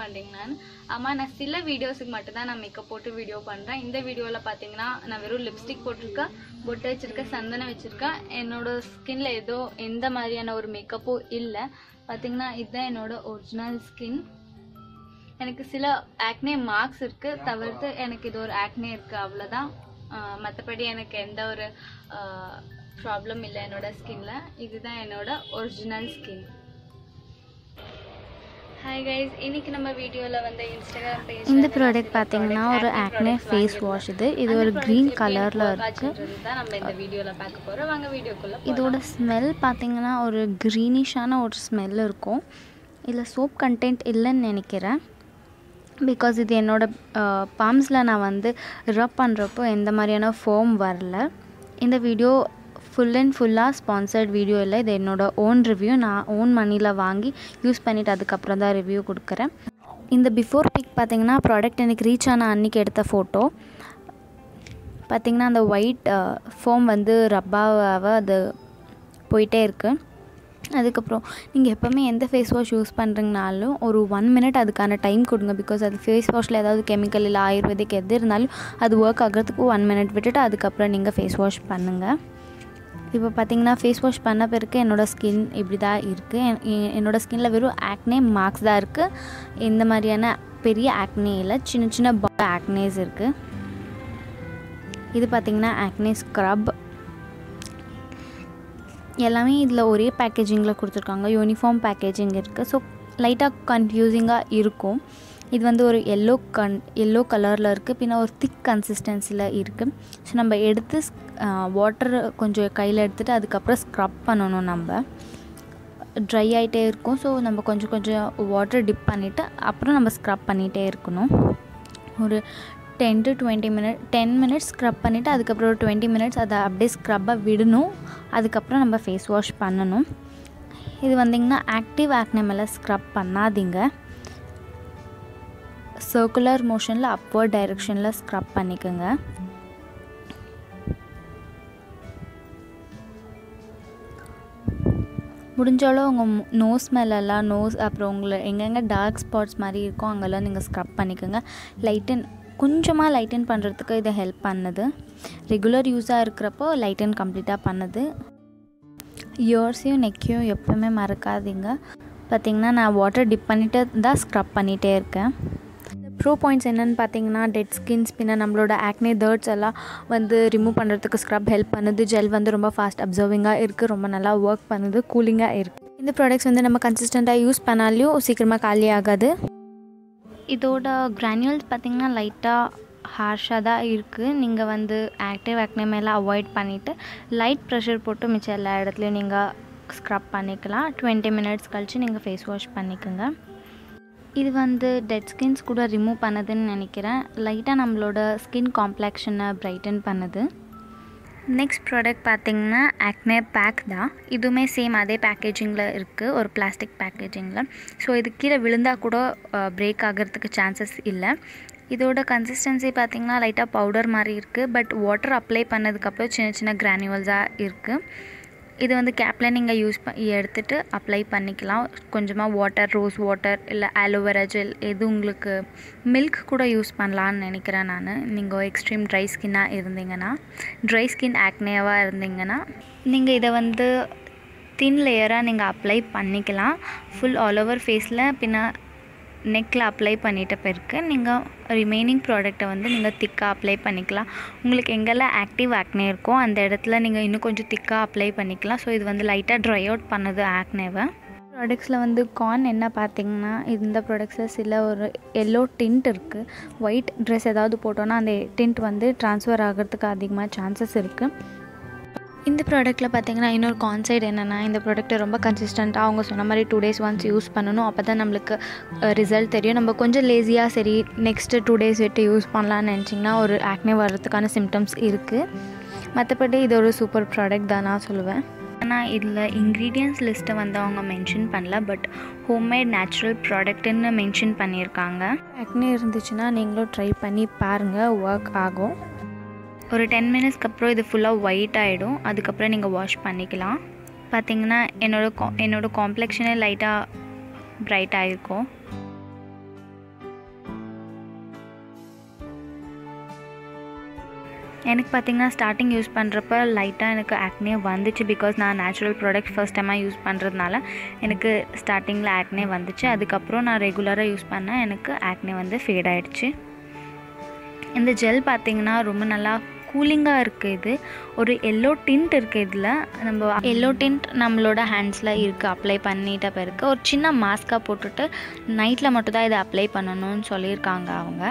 பண்ணுறீங்களான்னு ஆமாம் நான் சில வீடியோஸுக்கு மட்டும் தான் நான் மேக்கப் போட்டு வீடியோ பண்ணுறேன் இந்த வீடியோவில் பார்த்தீங்கன்னா நான் வெறும் லிப்ஸ்டிக் போட்டிருக்கேன் பொட்டு வச்சுருக்கேன் சந்தனம் வச்சுருக்கேன் என்னோட ஸ்கின்ல ஏதோ எந்த மாதிரியான ஒரு மேக்கப்பும் இல்லை பார்த்தீங்கன்னா இதுதான் என்னோட ஒரிஜினல் ஸ்கின் எனக்கு சில ஆக்னே மார்க்ஸ் இருக்குது தவிர்த்து எனக்கு இது ஒரு ஆக்னே இருக்குது அவ்வளோதான் மற்றபடி எனக்கு எந்த ஒரு ப்ராப்ளம் இல்லை என்னோட ஸ்கின்ல இதுதான் என்னோட ஒரிஜினல் ஸ்கின் ஹாய் கைஸ் இன்னைக்கு நம்ம வீடியோவில் வந்து இன்ஸ்டாகிராம் பேஜ் இந்த ப்ராடக்ட் பார்த்தீங்கன்னா ஒரு ஆக்னே ஃபேஸ் வாஷ் இது இது ஒரு க்ரீன் கலரில் இருக்கு தான் நம்ம இந்த வீடியோவில் பார்க்க போகிறோம் வாங்க வீடியோக்குள்ளே இதோட ஸ்மெல் பார்த்தீங்கன்னா ஒரு க்ரீனிஷான ஒரு ஸ்மெல் இருக்கும் இதில் சோப் கண்டென்ட் இல்லைன்னு நினைக்கிறேன் பிகாஸ் இது என்னோட பாம்ஸில் நான் வந்து ரப் பண்ணுறப்போ எந்த மாதிரியான ஃபோம் வரல இந்த வீடியோ ஃபுல் அண்ட் ஃபுல்லாக ஸ்பான்சர்ட் வீடியோ இல்லை இது என்னோட ஓன் ரிவ்யூ நான் ஓன் மணியில் வாங்கி யூஸ் பண்ணிவிட்டு அதுக்கப்புறம் தான் ரிவ்யூ கொடுக்குறேன் இந்த பிஃபோர் பிக் பார்த்தீங்கன்னா ப்ராடக்ட் எனக்கு ரீச் ஆன அன்றைக்கி எடுத்த ஃபோட்டோ பார்த்திங்கன்னா அந்த ஒயிட் ஃபோம் வந்து ரப்பாவாக அது போயிட்டே இருக்குது அதுக்கப்புறம் நீங்கள் எப்போவுமே எந்த ஃபேஸ் வாஷ் யூஸ் பண்ணுறீங்கனாலும் ஒரு ஒன் மினிட் அதுக்கான டைம் கொடுங்க பிகாஸ் அது ஃபேஸ் வாஷில் ஏதாவது கெமிக்கல் இல்லை ஆயுர்வேதிக் எது இருந்தாலும் அது ஒர்க் ஆகிறதுக்கு ஒன் மினிட் விட்டுட்டு அதுக்கப்புறம் நீங்கள் ஃபேஸ் வாஷ் பண்ணுங்கள் இப்போ பார்த்தீங்கன்னா ஃபேஸ் வாஷ் பண்ண பிறகு என்னோடய ஸ்கின் இப்படி தான் இருக்குது என்னோடய ஸ்கின்னில் வெறும் ஆக்னே மார்க்ஸ் தான் இருக்குது இந்த மாதிரியான பெரிய ஆக்னே இல்லை சின்ன சின்ன ஆக்னேஸ் இருக்குது இது பார்த்திங்கன்னா ஆக்னே ஸ்க்ரப் எல்லாமே இதில் ஒரே பேக்கேஜிங்கில் கொடுத்துருக்காங்க யூனிஃபார்ம் பேக்கேஜிங் இருக்குது ஸோ லைட்டாக கன்ஃபியூசிங்காக இருக்கும் இது வந்து ஒரு எல்லோ கன் எல்லோ கலரில் இருக்குது பின்ன ஒரு திக் கன்சிஸ்டன்சியில் இருக்குது ஸோ நம்ம எடுத்து வாட்டர் கொஞ்சம் கையில் எடுத்துகிட்டு அதுக்கப்புறம் ஸ்க்ரப் பண்ணணும் நம்ம ட்ரை ஆகிட்டே இருக்கும் ஸோ நம்ம கொஞ்சம் கொஞ்சம் வாட்டர் டிப் பண்ணிவிட்டு அப்புறம் நம்ம ஸ்க்ரப் பண்ணிகிட்டே இருக்கணும் ஒரு ten to twenty minute ten minutes scrub பண்ணிவிட்டு அதுக்கப்புறம் ஒரு டுவெண்ட்டி மினிட்ஸ் அதை அப்படியே ஸ்க்ரப்பாக விடணும் அதுக்கப்புறம் நம்ம ஃபேஸ் வாஷ் பண்ணணும் இது வந்திங்கன்னா ஆக்டிவ் ஆக்னே மேலே ஸ்க்ரப் பண்ணாதீங்க சர்க்குலர் மோஷனில் அப்வர்ட் டைரெக்ஷனில் ஸ்க்ரப் பண்ணிக்கோங்க முடிஞ்சாலும் உங்கள் நோஸ் மேலெல்லாம் நோஸ் அப்புறம் உங்களை எங்கெங்கே டார்க் ஸ்பாட்ஸ் மாதிரி இருக்கோ அங்கெல்லாம் நீங்கள் ஸ்க்ரப் பண்ணிக்கோங்க லைட்டன் கொஞ்சமாக லைட்டன் பண்ணுறதுக்கு இதை ஹெல்ப் பண்ணுது ரெகுலர் யூஸாக இருக்கிறப்போ லைட்டன் கம்ப்ளீட்டாக பண்ணுது இயர்ஸையும் நெக்கையும் எப்போவுமே மறக்காதீங்க பார்த்திங்கன்னா நான் வாட்டர் டிப் பண்ணிவிட்டு தான் ஸ்க்ரப் பண்ணிகிட்டே இருக்கேன் ப்ரோ பாயிண்ட்ஸ் என்னென்னு பார்த்தீங்கன்னா டெட் ஸ்கின்ஸ் பின்ன நம்மளோட ஆக்னே தேர்ட்ஸ் எல்லாம் வந்து ரிமூவ் பண்ணுறதுக்கு ஸ்க்ரப் ஹெல்ப் பண்ணுது ஜெல் வந்து ரொம்ப ஃபாஸ்ட் அப்சர்விங்காக இருக்குது ரொம்ப நல்லா ஒர்க் பண்ணுது கூலிங்காக இருக்குது இந்த ப்ராடக்ட்ஸ் வந்து நம்ம கன்சிஸ்டண்ட்டாக யூஸ் பண்ணாலையும் சீக்கிரமாக காலி ஆகாது இதோட கிரானியூல்ஸ் பார்த்திங்கன்னா லைட்டாக ஹார்ஷாக தான் இருக்குது நீங்கள் வந்து ஆக்டிவ் ஆக்னே மேலே அவாய்ட் பண்ணிவிட்டு லைட் ப்ரெஷர் போட்டு மிச்சம் எல்லா இடத்துலையும் நீங்கள் ஸ்க்ரப் பண்ணிக்கலாம் டுவெண்ட்டி மினிட்ஸ் கழித்து நீங்கள் ஃபேஸ் வாஷ் பண்ணிக்கோங்க இது வந்து டெட் ஸ்கின்ஸ் கூட ரிமூவ் பண்ணுதுன்னு நினைக்கிறேன் லைட்டாக நம்மளோட ஸ்கின் காம்ப்ளெக்ஷனை பிரைட்டன் பண்ணுது நெக்ஸ்ட் ப்ராடக்ட் பார்த்திங்கன்னா ஆக்னே பேக் தான் இதுவுமே சேம் அதே பேக்கேஜிங்கில் இருக்குது ஒரு பிளாஸ்டிக் பேக்கேஜிங்கில் ஸோ இது கீழே விழுந்தால் கூட பிரேக் ஆகிறதுக்கு சான்சஸ் இல்லை இதோட கன்சிஸ்டன்சி பார்த்திங்கன்னா லைட்டாக பவுடர் மாதிரி இருக்குது பட் வாட்டர் அப்ளை பண்ணதுக்கப்புறம் சின்ன சின்ன கிரானியூல்ஸாக இருக்குது இது வந்து கேப்பில் நீங்கள் யூஸ் ப எடுத்துகிட்டு அப்ளை பண்ணிக்கலாம் கொஞ்சமாக வாட்டர் ரோஸ் வாட்டர் இல்லை ஆலோவேரா ஜெல் எது உங்களுக்கு மில்க் கூட யூஸ் பண்ணலான்னு நினைக்கிறேன் நான் நீங்கள் எக்ஸ்ட்ரீம் ட்ரை ஸ்கின்னாக இருந்தீங்கன்னா ட்ரை ஸ்கின் ஆக்னேவாக இருந்தீங்கன்னா நீங்கள் இதை வந்து தின் லேயராக நீங்கள் அப்ளை பண்ணிக்கலாம் ஃபுல் ஆல் ஓவர் ஃபேஸில் பின்ன நெக்கில் அப்ளை பண்ணிட்ட பிறகு நீங்கள் ரிமைனிங் ப்ராடக்ட்டை வந்து நீங்கள் திக்காக அப்ளை பண்ணிக்கலாம் உங்களுக்கு எங்கெல்லாம் ஆக்டிவ் ஆக்னே இருக்கோ அந்த இடத்துல நீங்கள் இன்னும் கொஞ்சம் திக்காக அப்ளை பண்ணிக்கலாம் ஸோ இது வந்து லைட்டாக ட்ரை அவுட் பண்ணுது ஆக்னேவை ப்ராடக்ட்ஸில் வந்து கான் என்ன பார்த்தீங்கன்னா இந்த ப்ராடக்ட்ஸில் சில ஒரு எல்லோ டிண்ட் இருக்குது ஒயிட் ட்ரெஸ் ஏதாவது போட்டோன்னா அந்த டிண்ட் வந்து ட்ரான்ஸ்ஃபர் ஆகிறதுக்கு அதிகமாக சான்சஸ் இருக்குது இந்த ப்ராடக்ட்டில் பார்த்தீங்கன்னா இன்னொரு கான்சைட் என்னென்னா இந்த ப்ராடக்ட்டை ரொம்ப கன்சிஸ்டண்ட்டாக அவங்க சொன்ன மாதிரி டூ டேஸ் ஒன்ஸ் யூஸ் பண்ணணும் அப்போ தான் நம்மளுக்கு ரிசல்ட் தெரியும் நம்ம கொஞ்சம் லேசியாக சரி நெக்ஸ்ட்டு டூ டேஸ் விட்டு யூஸ் பண்ணலான்னு நினச்சிங்கன்னா ஒரு ஆக்னே வர்றதுக்கான சிம்டம்ஸ் இருக்குது மற்றபடி இது ஒரு சூப்பர் ப்ராடக்ட் தான் நான் சொல்லுவேன் ஆனால் இதில் இன்க்ரீடியன்ஸ் லிஸ்ட்டை வந்து அவங்க மென்ஷன் பண்ணல பட் ஹோம்மேட் நேச்சுரல் ப்ராடக்ட்டுன்னு மென்ஷன் பண்ணியிருக்காங்க ஆக்னே இருந்துச்சுன்னா நீங்களும் ட்ரை பண்ணி பாருங்கள் ஒர்க் ஆகும் ஒரு டென் மினிட்ஸ்க்கு அப்புறம் இது ஃபுல்லாக ஒயிட் ஆகிடும் அதுக்கப்புறம் நீங்கள் வாஷ் பண்ணிக்கலாம் பார்த்தீங்கன்னா என்னோட கா என்னோடய காம்ப்ளெக்ஷனே லைட்டாக பிரைட் ஆகிருக்கும் எனக்கு பார்த்திங்கன்னா ஸ்டார்டிங் யூஸ் பண்ணுறப்ப லைட்டாக எனக்கு ஆக்னே வந்துச்சு பிகாஸ் நான் நேச்சுரல் ப்ராடக்ட் ஃபர்ஸ்ட் டைமாக யூஸ் பண்ணுறதுனால எனக்கு ஸ்டார்டிங்கில் ஆக்னே வந்துச்சு அதுக்கப்புறம் நான் ரெகுலராக யூஸ் பண்ணேன் எனக்கு ஆக்னே வந்து ஃபேட் ஆகிடுச்சு இந்த ஜெல் பார்த்திங்கன்னா ரொம்ப நல்லா கூலிங்காக இருக்குது இது ஒரு எல்லோ டிண்ட் இருக்குது இதில் நம்ம எல்லோ டிண்ட் நம்மளோட ஹேண்ட்ஸில் இருக்குது அப்ளை பண்ணிட்ட பிறகு ஒரு சின்ன மாஸ்காக போட்டுட்டு நைட்டில் மட்டும் தான் இதை அப்ளை பண்ணணும்னு சொல்லியிருக்காங்க அவங்க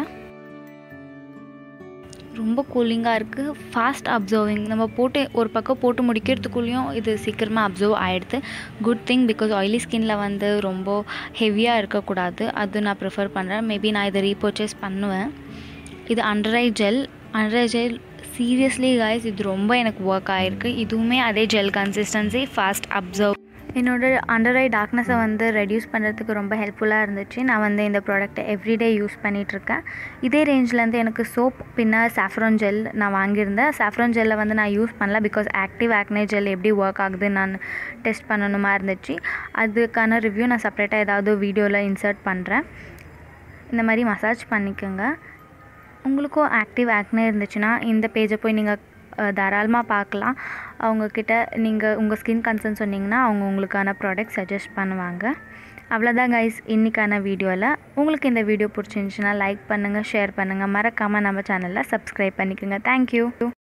ரொம்ப கூலிங்காக இருக்குது ஃபாஸ்ட் அப்சர்விங் நம்ம போட்டு ஒரு பக்கம் போட்டு முடிக்கிறதுக்குள்ளேயும் இது சீக்கிரமாக அப்சர்வ் ஆகிடுது குட் திங் பிகாஸ் ஆயிலி ஸ்கின்ல வந்து ரொம்ப ஹெவியாக இருக்கக்கூடாது அது நான் ப்ரிஃபர் பண்ணுறேன் மேபி நான் இதை ரீபர்ச்சேஸ் பண்ணுவேன் இது under eye gel under eye gel seriously guys இது ரொம்ப எனக்கு ஒர்க் ஆகிருக்கு இதுவுமே அதே ஜெல் கன்சிஸ்டன்சி ஃபாஸ்ட் அப்சர்வ் என்னோட அண்டர் ஐ டார்க்னஸை வந்து ரெடியூஸ் பண்ணுறதுக்கு ரொம்ப ஹெல்ப்ஃபுல்லாக இருந்துச்சு நான் வந்து இந்த ப்ராடக்ட்டை எவ்ரிடே யூஸ் பண்ணிகிட்ருக்கேன் இதே ரேஞ்ச்லேருந்து எனக்கு சோப் பின்ன சாஃப்ரான் ஜெல் நான் வாங்கியிருந்தேன் சாஃப்ரான் ஜெல்லை வந்து நான் யூஸ் பண்ணல பிகாஸ் ஆக்டிவ் ஆக்னே ஜெல் எப்படி ஒர்க் ஆகுதுன்னு நான் டெஸ்ட் பண்ணணுமா இருந்துச்சு அதுக்கான ரிவ்யூ நான் செப்பரேட்டாக ஏதாவது வீடியோவில் இன்சர்ட் பண்ணுறேன் இந்த மாதிரி மசாஜ் பண்ணிக்கோங்க உங்களுக்கும் ஆக்டிவ் ஆக்னே இருந்துச்சுன்னா இந்த பேஜை போய் நீங்கள் தாராளமாக பார்க்கலாம் அவங்கக்கிட்ட நீங்கள் உங்கள் ஸ்கின் கன்சர்ன் சொன்னிங்கன்னா அவங்க உங்களுக்கான ப்ராடக்ட் சஜஸ்ட் பண்ணுவாங்க அவ்வளோதான் கைஸ் இன்றைக்கான வீடியோவில் உங்களுக்கு இந்த வீடியோ பிடிச்சிருந்துச்சுன்னா லைக் பண்ணுங்கள் ஷேர் பண்ணுங்கள் மறக்காமல் நம்ம சேனலில் சப்ஸ்கிரைப் பண்ணிக்கோங்க தேங்க்யூ